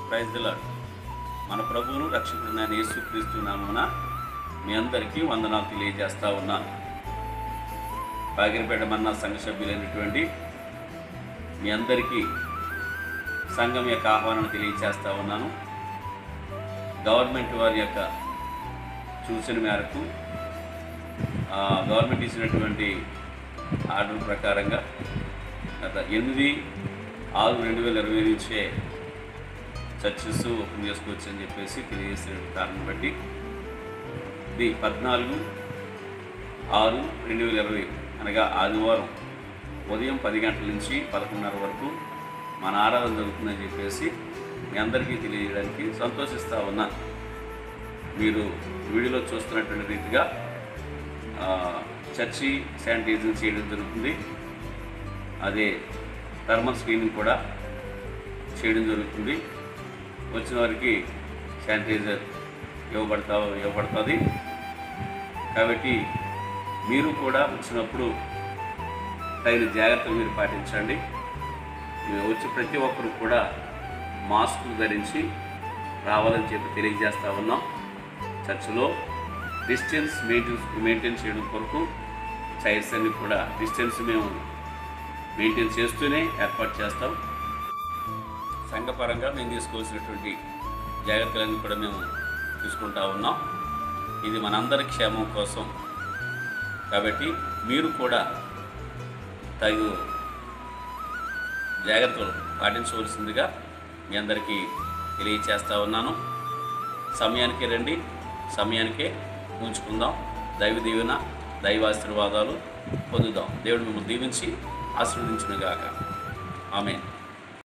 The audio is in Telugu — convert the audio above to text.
ప్రైజ్ ది లార్డ్ మన ప్రభువును రక్షకుడున్న యేసుక్రీస్తు నామమున మీ అందరికీ వందనాలు తెలియజేస్తా ఉన్నాను బాగిరిపేట మన్నా సంఘ సభ్యులైనటువంటి మీ అందరికీ సంఘం యొక్క ఆహ్వానం తెలియజేస్తా ఉన్నాను గవర్నమెంట్ వారి యొక్క సూచన మేరకు ఆ, గవర్నమెంట్ ఇచ్చినటువంటి ఆర్డర్ ప్రకారంగా గత ఎనిమిది ఆరు రెండు వేల ఇరవై నుంచే చర్చెస్ ఓపెన్ చేసుకోవచ్చు అని చెప్పేసి తెలియజేసిన కారణం బట్టి ఇది పద్నాలుగు ఆరు రెండు వేల ఇరవై అనగా ఆదివారం ఉదయం పది గంటల నుంచి పదకొండున్నర వరకు మన ఆరాధన జరుగుతుందని చెప్పేసి మీ అందరికీ తెలియజేయడానికి సంతోషిస్తూ ఉన్నాను మీరు వీడియోలో చూస్తున్నటువంటి రీతిగా ఆ, చర్చి శానిటైజింగ్ చేయడం జరుగుతుంది అదే థర్మల్ స్క్రీనింగ్ కూడా చేయడం జరుగుతుంది వచ్చిన వారికి శానిటైజర్ ఇవ్వబడతా ఇవ్వబడుతుంది కాబట్టి మీరు కూడా వచ్చినప్పుడు తగిన జాగ్రత్తలు మీరు పాటించండి మీరు వచ్చి ప్రతి ఒక్కరు కూడా మాస్కులు ధరించి రావాలని చెప్పి తెలియజేస్తా ఉన్నాం చర్చిలో డిస్టెన్స్ మెయింటెన్స్ మెయింటైన్ చేయడం కొరకు చైర్స్ అన్ని కూడా డిస్టెన్స్ మేము మెయింటైన్ చేస్తూనే ఏర్పాటు చేస్తాం సంఘపరంగా మేము తీసుకోవాల్సినటువంటి జాగ్రత్తలన్నీ కూడా మేము తీసుకుంటా ఉన్నాం ఇది మనందరి క్షేమం కోసం కాబట్టి మీరు కూడా తగు జాగ్రత్తలు పాటించవలసిందిగా మీ అందరికీ తెలియచేస్తా ఉన్నాను సమయానికి రండి సమయానికే ఉంచుకుందాం దైవ దీవెన దైవాశీర్వాదాలు పొందుదాం దేవుడు మిమ్మల్ని దీవించి ఆశీర్వదించునుగాక ఆమె